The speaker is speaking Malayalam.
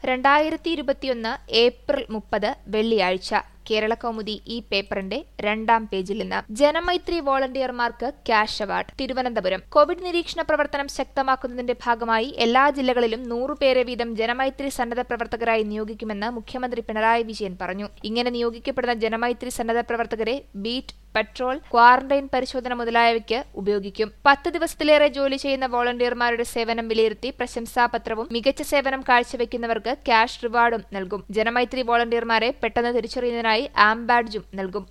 രണ്ടായിരത്തി ഇരുപത്തിയൊന്ന് ഏപ്രിൽ മുപ്പത് വെള്ളിയാഴ്ച കേരള കൗമുദി ഈ പേപ്പറിന്റെ രണ്ടാം പേജിൽ നിന്ന് ജനമൈത്രി വോളണ്ടിയർമാർക്ക് ക്യാഷ് അവാർഡ് തിരുവനന്തപുരം കോവിഡ് നിരീക്ഷണ പ്രവർത്തനം ശക്തമാക്കുന്നതിന്റെ ഭാഗമായി എല്ലാ ജില്ലകളിലും നൂറുപേരെ വീതം ജനമൈത്രി സന്നദ്ധ പ്രവർത്തകരായി നിയോഗിക്കുമെന്ന് മുഖ്യമന്ത്രി പിണറായി വിജയൻ പറഞ്ഞു ഇങ്ങനെ നിയോഗിക്കപ്പെടുന്ന ജനമൈത്രി സന്നദ്ധ പ്രവർത്തകരെ ബീറ്റ് പെട്രോൾ ക്വാറന്റൈൻ പരിശോധന മുതലായവയ്ക്ക് ഉപയോഗിക്കും പത്ത് ദിവസത്തിലേറെ ജോലി ചെയ്യുന്ന വോളണ്ടിയർമാരുടെ സേവനം വിലയിരുത്തി പ്രശംസാപത്രവും മികച്ച സേവനം കാഴ്ചവെക്കുന്നവർക്ക് ക്യാഷ് റിവാർഡും നൽകും ജനമൈത്രി വോളണ്ടിയർമാരെ പെട്ടെന്ന് തിരിച്ചറിയുന്നതിനായി ആം ബാഡ്ജും നൽകും